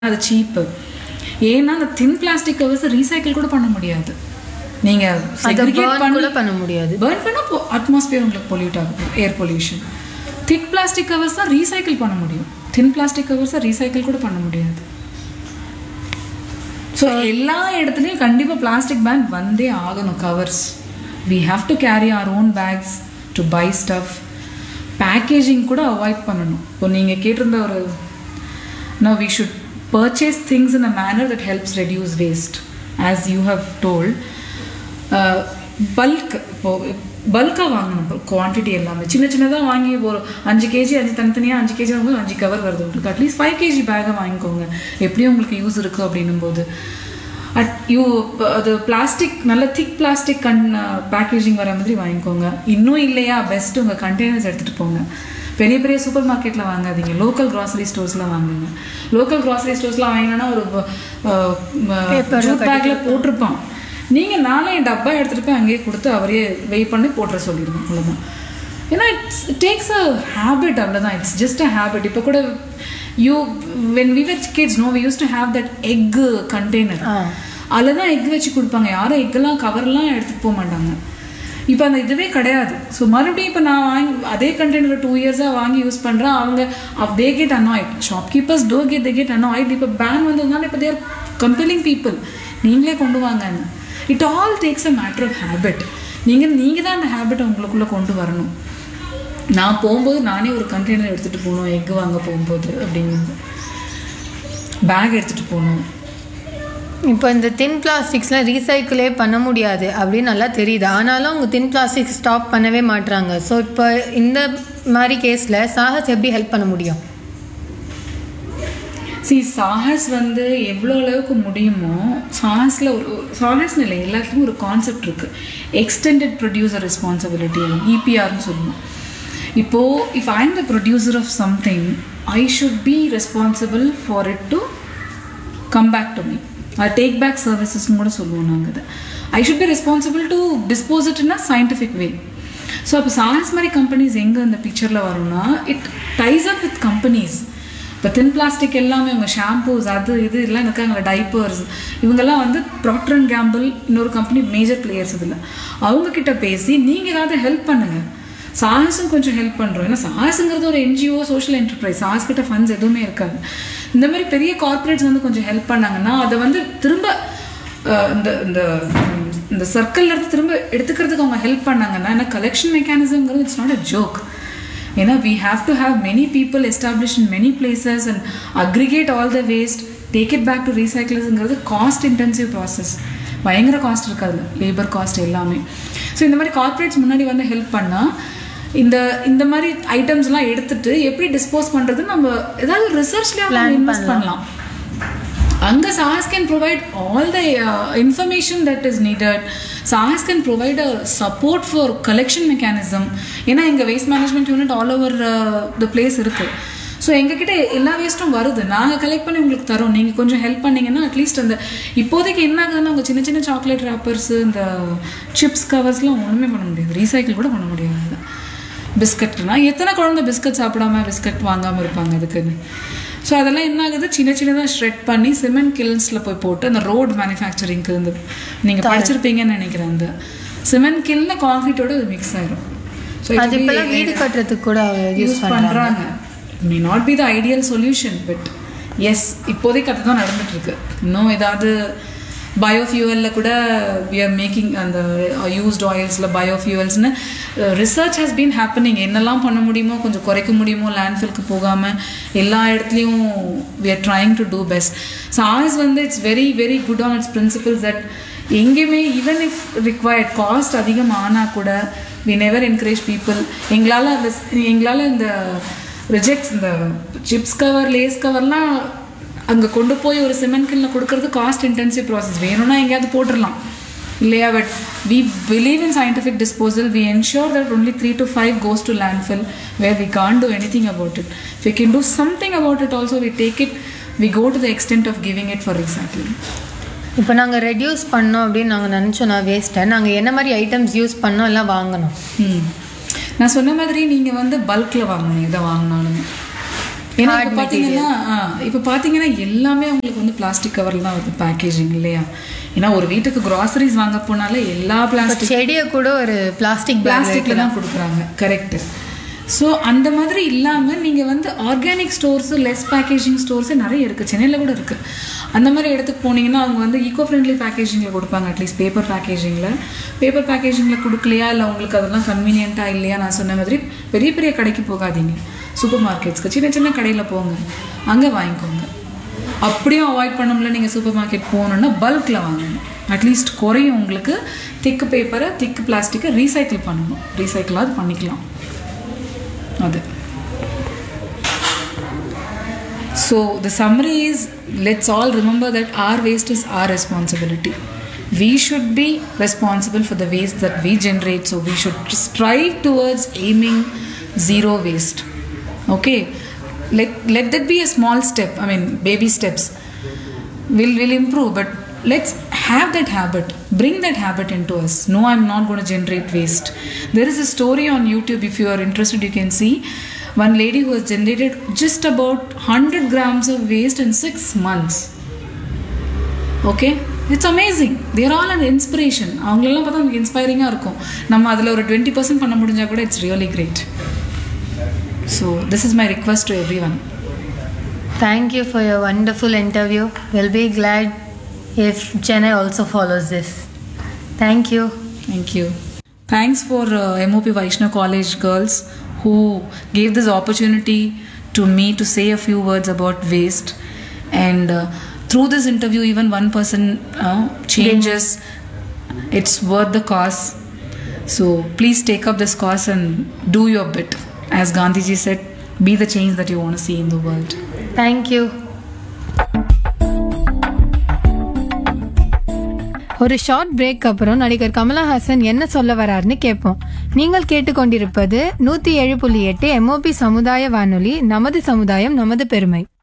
அது சீப்பு ஏன்னா அந்த தின் பிளாஸ்டிக் கவர்ஸ் ரீசைக்கிள் கூட பண்ண முடியாது நீங்க அதை segregate burn பண்ணி கூட பண்ண முடியாது பேர்ன் பண்ணால் அட்மாஸ்பியர் உங்களுக்கு பொல்யூட் ஆகும் air pollution thick plastic covers தான் ரீசைக்கிள் பண்ண முடியும் தின் பிளாஸ்டிக் கவர்ஸை ரீசைக்கிள் கூட பண்ண முடியாது ஸோ எல்லா இடத்துலையும் கண்டிப்பாக பிளாஸ்டிக் பேன் வந்தே ஆகணும் covers we have to carry our own bags to buy stuff packaging கூட அவாய்ட் பண்ணணும் இப்போ நீங்கள் கேட்டிருந்த ஒரு no we should purchase things in a manner that helps reduce waste as you have told bulk இப்போ பல்காக வாங்கணும் இப்போ குவான்டிட்டி எல்லாமே சின்ன சின்னதாக வாங்கி ஒரு அஞ்சு கேஜி அஞ்சு தனித்தனியாக அஞ்சு கேஜி வாங்கும்போது அஞ்சு கவர் வருது உங்களுக்கு அட்லீஸ்ட் ஃபைவ் கேஜி பேக்கை வாங்கிக்கோங்க எப்படியும் உங்களுக்கு யூஸ் இருக்குது அப்படின்னும் போது அட் யூ அது பிளாஸ்டிக் நல்ல திக் பிளாஸ்டிக் கண் பேக்கேஜிங் வர மாதிரி வாங்கிக்கோங்க இன்னும் இல்லையா பெஸ்ட் உங்கள் கண்டெய்னர்ஸ் எடுத்துகிட்டு போங்க பெரிய பெரிய சூப்பர் மார்க்கெட்டில் வாங்காதீங்க லோக்கல் கிராசரி ஸ்டோர்ஸில் வாங்குங்க லோக்கல் கிராசரி ஸ்டோர்ஸில் வாங்கினா ஒரு ஜூட் பேக்கில் போட்டிருப்பான் நீங்கள் நானே டப்பா எடுத்துகிட்டு போய் அங்கேயே கொடுத்து அவரே வெயிட் பண்ணி போட்டுற சொல்லிடுங்க அவ்வளோதான் ஏன்னா இட்ஸ் டேக்ஸ் அ ஹேபிட் அவ்வளோதான் இட்ஸ் ஜஸ்ட் அ ஹேபிட் இப்போ கூட you when we were kids no we use to have that egg container ஆ அதில் தான் எக் வச்சு கொடுப்பாங்க யாரும் எக்கெல்லாம் கவர்லாம் எடுத்துகிட்டு போக மாட்டாங்க இப்போ அந்த இதுவே கிடையாது ஸோ மறுபடியும் இப்போ நான் வாங்கி அதே கண்டெய்னர் டூ இயர்ஸாக வாங்கி யூஸ் பண்ணுறேன் அவங்க they get annoyed shopkeepers though get they get annoyed இப்போ பேன் வந்ததுனால இப்போ தேர் கம்பெலிங் பீப்புள் நீங்களே கொண்டு வாங்கன்னு it all takes a matter of habit நீங்கள் நீங்கள் தான் அந்த ஹேபிட்டை உங்களுக்குள்ளே கொண்டு வரணும் நான் போகும்போது நானே ஒரு கண்டெய்னர் எடுத்துகிட்டு போகணும் எக் வாங்க போகும்போது அப்படிங்கிறது பேக் எடுத்துகிட்டு போகணும் இப்போ இந்த தின் பிளாஸ்டிக்ஸ்லாம் ரீசைக்கிளே பண்ண முடியாது அப்படின்னு நல்லா தெரியுது ஆனாலும் அவங்க தின் பிளாஸ்டிக் ஸ்டாப் பண்ணவே மாட்றாங்க ஸோ இப்போ இந்த மாதிரி கேஸில் சாகஸ் எப்படி ஹெல்ப் பண்ண முடியும் சி சாகஸ் வந்து எவ்வளோ அளவுக்கு முடியுமோ சாகஸில் ஒரு சாகஸ்னு இல்லை எல்லாத்துலேயும் ஒரு கான்செப்ட் இருக்குது எக்ஸ்டெண்டட் ப்ரொடியூசர் ரெஸ்பான்சிபிலிட்டி இபிஆர்னு சொல்லுவோம் இப்போது if I am the producer of something I should be responsible for it to come back to me take back சர்வீசஸ்னு கூட சொல்லுவோம் நாங்கள் அதை I should be responsible to dispose it in a scientific way so அப்போ சாகஸ் மாதிரி companies எங்கே இந்த பிக்சரில் வரும்னா it ties up with companies இப்போ தின் பிளாஸ்டிக் எல்லாமே அவங்க ஷாம்பூஸ் அது இது எல்லாம் இருக்காங்களே டைப்பர்ஸ் இவங்கெல்லாம் வந்து ப்ராக்டர் அண்ட் கேம்பிள் இன்னொரு கம்பெனி மேஜர் பிளேயர்ஸ் இதில் அவங்கக்கிட்ட பேசி நீங்கள் ஏதாவது ஹெல்ப் பண்ணுங்கள் சாகஸும் கொஞ்சம் ஹெல்ப் பண்ணுறோம் ஏன்னா சாகஸுங்கிறது ஒரு என்ஜிஓ சோஷியல் என்டர்பிரைஸ் சாகஸ் கிட்ட ஃபண்ட்ஸ் எதுவுமே இருக்காது இந்த மாதிரி பெரிய கார்ப்பரேட்ஸ் வந்து கொஞ்சம் ஹெல்ப் பண்ணாங்கன்னா அதை வந்து திரும்ப அஹ், இந்த இந்த இந்த சர்க்கிள்ல இருந்து திரும்ப எடுத்துக்கிறதுக்கு அவங்க ஹெல்ப் பண்ணாங்கன்னா ஏன்னா கலெக்ஷன் மெக்கானிசம்ங்கிறது இட்ஸ் நாட் அ ஜோக் ஏன்னா we have to have many people establish in many places and aggregate all the waste take it back டு ரீசைக்கிள்ஸுங்கிறது காஸ்ட் இன்டென்சிவ் ப்ராசஸ் பயங்கர காஸ்ட் இருக்காது லேபர் காஸ்ட் எல்லாமே ஸோ இந்த மாதிரி கார்ப்பரேட்ஸ் முன்னாடி வந்து ஹெல்ப் பண்ணால் இந்த இந்த மாதிரி ஐட்டம்ஸ்லாம் எடுத்துட்டு எப்படி டிஸ்போஸ் பண்ணுறது நம்ம ஏதாவது ரிசர்ச்லேயே இன்வெஸ்ட் பண்ணலாம் அங்கே Saahas can provide all the information that is needed Saahas can provide a support for collection mechanism ஏன்னா எங்கள் waste management unit all over the place இருக்குது ஸோ எங்ககிட்ட எல்லா வேஸ்ட்டும் வருது நாங்கள் கலெக்ட் பண்ணி உங்களுக்கு தரோம் நீங்கள் கொஞ்சம் ஹெல்ப் பண்ணீங்கன்னா அட்லீஸ்ட் அந்த இப்போதைக்கு என்ன ஆகுதுன்னா அவங்க சின்ன சின்ன சாக்லேட் ரேப்பர்ஸ் இந்த சிப்ஸ் கவர்ஸ்லாம் ஒன்றுமே பண்ண முடியாது ரீசைக்கிள் கூட பண்ண முடியாது பிஸ்கட்னா எத்தனை குழந்தை பிஸ்கட் சாப்பிடாம பிஸ்கட் வாங்காமல் இருப்பாங்க அதுக்குன்னு ஸோ அதெல்லாம் என்ன ஆகுது சின்ன சின்னதாக ஷ்ரெட் பண்ணி சிமெண்ட் கில்ஸில் போய் போட்டு அந்த ரோட் மேனுஃபேக்சரிங்க்கு இந்த நீங்கள் படிச்சிருப்பீங்கன்னு நினைக்கிறேன் அந்த சிமெண்ட் கில்ல கான்க்ரீட்டோட அது மிக்ஸ் ஆயிரும் ஸோ அது இப்போல்லாம் வீடு கட்டுறதுக்கு கூட யூஸ் யூஸ் பண்ணுறாங்க may not be the ideal solution but yes இப்போதைக்கு அதுதான் நடந்துட்டு இருக்கு இன்னும் ஏதாவது பயோஃபியூவலில் கூட வி ஆர் மேக்கிங் அந்த யூஸ்ட் ஆயில்ஸில் பயோஃபியூவல்ஸ்னு ரிசர்ச் ஹேஸ் பீன் ஹேப்பனிங் என்னெல்லாம் பண்ண முடியுமோ கொஞ்சம் குறைக்க முடியுமோ லேண்ட்ஃபில்க்கு போகாமல் எல்லா இடத்துலையும் we are trying to do best so ours வந்து it's very very good on its principles that எங்கேயுமே ஈவன் இஃப் ரிக்வயர்ட் காஸ்ட் அதிகம் ஆனால் கூட வி நெவர் என்கரேஜ் பீப்புள் எங்களால் அந்த எங்களால் இந்த ரிஜெக்ட்ஸ் இந்த சிப்ஸ் கவர் லேஸ் கவர்லாம் அங்கே கொண்டு போய் ஒரு சிமெண்ட் கில்ல கொடுக்கறது காஸ்ட் இன்டென்சிவ் ப்ராசஸ் வேணும்னா எங்கேயாவது போட்டுடலாம் இல்லையா but we believe in scientific disposal we ensure that only three to five goes to landfill where we can't do anything about it we can do something about it also we take it we go to the extent of giving it for recycling இப்போ நாங்கள் reduce பண்ணோம் அப்படின்னு நாங்கள் நினச்சோன்னா வேஸ்ட்டை நாங்கள் என்ன மாதிரி items use பண்ணோம் எல்லாம் வாங்கணும் ம் நான் சொன்ன மாதிரி நீங்கள் வந்து பல்கில் வாங்கணும் எதை வாங்கினாலுமே ஏன்னா Hard இப்போ பார்த்தீங்கன்னா ஆ, இப்போ பார்த்தீங்கன்னா எல்லாமே உங்களுக்கு வந்து பிளாஸ்டிக் கவர்ல தான் வருது பேக்கேஜிங் இல்லையா ஏன்னா ஒரு வீட்டுக்கு கிராசரிஸ் வாங்க போனாலே எல்லா பிளாஸ்டிக் செடியை கூட ஒரு பிளாஸ்டிக் பேக் பிளாஸ்டிக்ல தான் கொடுக்குறாங்க கரெக்ட் ஸோ அந்த மாதிரி இல்லாமல் நீங்கள் வந்து ஆர்கானிக் ஸ்டோர்ஸு லெஸ் பேக்கேஜிங் ஸ்டோர்ஸே நிறைய இருக்குது சென்னையில் கூட இருக்குது அந்த மாதிரி இடத்துக்கு போனீங்கன்னா அவங்க வந்து ஈகோ ஃப்ரெண்ட்லி பேக்கேஜிங்கில் கொடுப்பாங்க அட்லீஸ்ட் பேப்பர் பேக்கேஜிங்கில் பேப்பர் பேக்கேஜிங்கில் கொடுக்கலையா இல்லை உங்களுக்கு அதெல்லாம் கன்வீனியண்ட்டாக இல்லையா நான் சொன்ன மாதிரி பெரிய பெரிய கடைக்கு போகாதீங்க சூப்பர் மார்க்கெட்ஸ்க்கு சின்ன சின்ன கடையில் போங்க அங்கே வாங்கிக்கோங்க அப்படியும் அவாய்ட் பண்ண முடியல நீங்கள் சூப்பர் மார்க்கெட் போகணுன்னா பல்கில் வாங்கணும் அட்லீஸ்ட் குறையும் உங்களுக்கு திக்கு பேப்பரை திக்கு பிளாஸ்டிக்கை ரீசைக்கிள் பண்ணணும் ரீசைக்கிளாவது பண்ணிக்கலாம் அது So the summary is let's all remember that our waste is our responsibility. We should be responsible for the waste that we generate. So we should strive towards aiming zero waste. Okay. Let, let that be a small step. I mean baby steps. We'll will improve, but let's have that habit. Bring that habit into us. No, I'm not going to generate waste. There is a story on YouTube. If you are interested, you can see one lady who has generated just about 100 grams of waste in six months. Okay it's amazing they're all and inspiration அவங்களெல்லாம் பார்த்தா நமக்கு இன்ஸ்பைரிங்காக இருக்கும் நம்ம அதில் ஒரு twenty percent பண்ண முடிஞ்சால் கூட it's really great so this is my request to everyone Thank you for your wonderful interview. We'll be glad if Chennai also follows this. Thank you. Thank you. Thanks for uh, MOP Vaishnav College girls who gave this opportunity to me to say a few words about waste. And uh, through this interview, even one person uh, changes. It's worth the cost. So please take up this cause and do your bit. As Gandhiji said, be the change that you want to see in the world. Thank you. ஒரு short break அப்புறம் நடிகர் கமலஹாசன் என்ன சொல்ல வராருன்னு கேட்போம் நீங்கள் கேட்டுக்கொண்டிருப்பது நூத்தி ஏழு புள்ளி எட்டு எம்ஓபி சமுதாய வானொலி நமது சமுதாயம் நமது பெருமை